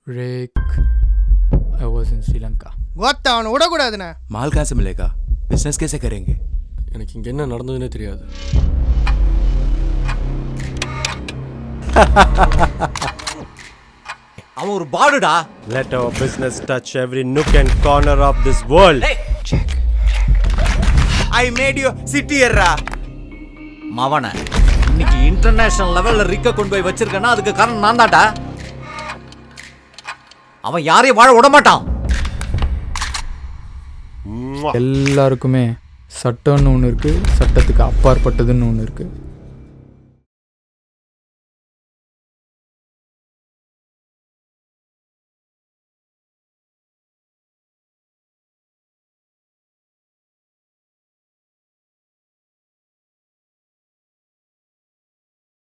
Rick, I was in Sri Lanka. Gota அவனை விடக்கூடாதுண்ணே माल कहाँ से मिलेगा बिजनेस कैसे करेंगे எனக்கு இங்கே என்ன நடந்ததுன்னே தெரியாது அவன் ஒரு பாடுடா Let our business touch every nook and corner of this world. I made you सिटीयर्रा மவன இன்னைக்கு இன்டர்நேஷனல் லெவல்ல ரிக்க கொண்டு போய் வச்சிருக்கேன்னா அதுக்கு காரணம் நான் தான்டா அவன் யாரையும் வாழ விட மாட்டான் எல்லாருக்குமே சட்டம்னு ஒன்று இருக்குது சட்டத்துக்கு அப்பாற்பட்டதுன்னு ஒன்று இருக்குது